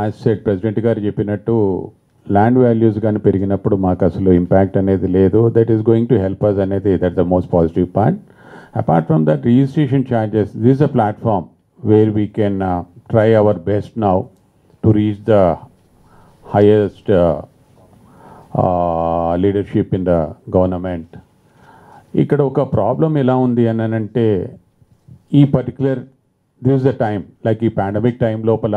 As set president గారు చెప్పినట్టు land values కానీ పెరిగినప్పుడు మాకు అసలు ఇంపాక్ట్ అనేది లేదు that is going to help us అనేది that the most positive part apart from that registration charges this a platform where we can try our best now to reach the highest uh, uh, leadership in the government. ఇక్కడ ఒక problem ఎలా ఉంది అని అంటే ఈ particular this the time like ఈ pandemic time లోపల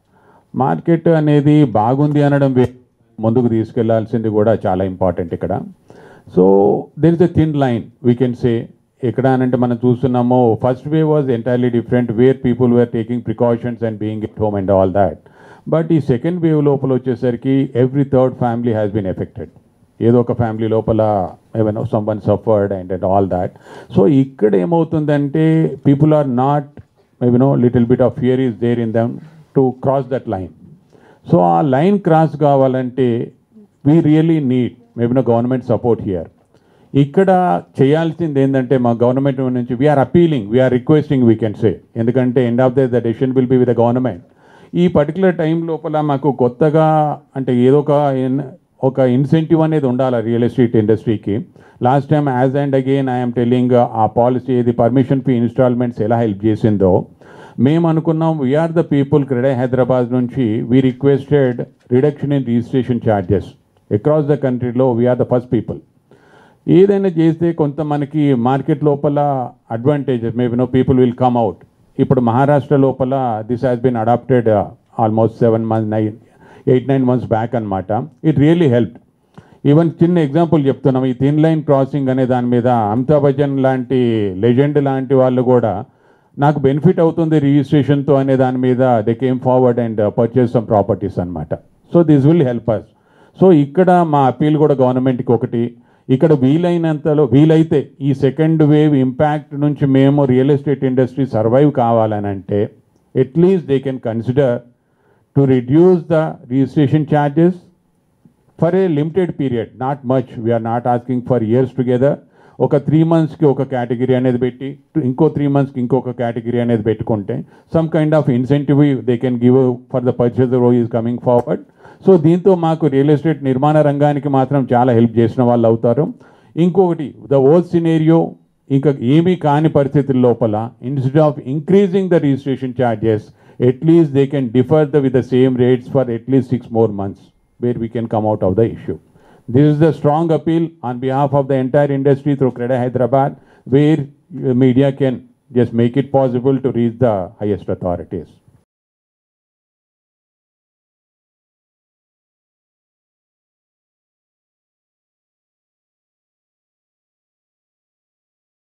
market అనేది బాగుంది అనడం వే- ముందుకు తీసుకెళ్లాల్సింది కూడా చాలా ఇంపార్టెంట్ ఇక్కడ so there is a thin line we can say ఎక్కడ అనంటే మనం చూస్తున్నాము first way was entirely different where people were taking precautions and being at home and all that but ఈ సెకండ్ వేవ్ లోపల వచ్చేసరికి every third family has been affected ఏదో ఒక family లోపల ఏమైనా someone suffered and and all that so ఇక్కడ ఏమవుతుందంటే people are not you know little bit of fear is there in దమ్ to cross that line so ఆ line cross కావాలంటే we really need maybe government support here ఇక్కడ చేయాల్సింది ఏంటంటే మా government నుంచి we're appealing we're requesting we can say ఎందుకంటే end of the the decision will be with the government ఈ particular time లోపల మాకు కొత్తగా అంటే ఏదో ఒక ఇన్- ఒక ఇన్సెంటివ్ అనేది ఉండాలి రియల్ ఎస్టేట్ ఇండస్ట్రీకి last time as and again I'm telling ఆ పాలసీ ఏది పర్మిషన్ ఫీ ఇన్స్టాల్మెంట్స్ ఎలా హెల్ప్ చేసిందో మేము అనుకున్నాం we're the people CREDAI Hyderabad నుంచి we requested reduction in registration charges across the కంట్రీలో వీఆర్ ద ఫస్ట్ పీపుల్ ఏదైనా చేస్తే కొంత మనకి మార్కెట్ లోపల advantages maybe no people will come out ఇప్పుడు మహారాష్ట్ర లోపల this has been adapted almost seven months nine eight nine months back అనమాట it really help even చిన్న ఎగ్జాంపుల్ చెప్తున్నాం ఈ థిన్ లైన్ క్రాసింగ్ అనే దాని మీద అమితాబ్ బచ్చన్ లాంటి లెజెండ్ లాంటి వాళ్ళు కూడా నాకు బెనిఫిట్ అవుతుంది రిజిస్ట్రేషన్తో అనే దాని మీద they came forward and purchase some properties అనమాట so this will help us so ఇక్కడ మా అపీల్ కూడా గవర్నమెంట్కి ఒకటి ఇక్కడ వీలైనంతలో వీలైతే ఈ సెకండ్ వేవ్ ఇంపాక్ట్ నుంచి మేము రియల్ ఎస్టేట్ ఇండస్ట్రీ సర్వైవ్ కావాలని అంటే at least they can consider to reduce the registration charges for a limited period not much we're not asking for years together ఒక త్రీ మంత్స్కి ఒక కేటగిరీ అనేది పెట్టి ఇంకో త్రీ మంత్స్కి ఇంకొక కేటగిరీ అనేది పెట్టుకుంటే some kind of incentive they can give for the purchaser is coming forward so దీంతో మాకు రియల్ ఎస్టేట్ నిర్మాణ రంగానికి మాత్రం చాలా హెల్ప్ చేసిన వాళ్ళు అవుతారు ఇంకొకటి ద ఓల్డ్ సినేరియో ఇంకా ఏమీ కాని పరిస్థితుల లోపల instead of increasing the registration charges at least they can defer the with the same rates for at least six more months where we can come out of the issue. This is the strong appeal on behalf of the entire industry through Creda Hyderabad, where uh, media can just make it possible to reach the highest authorities.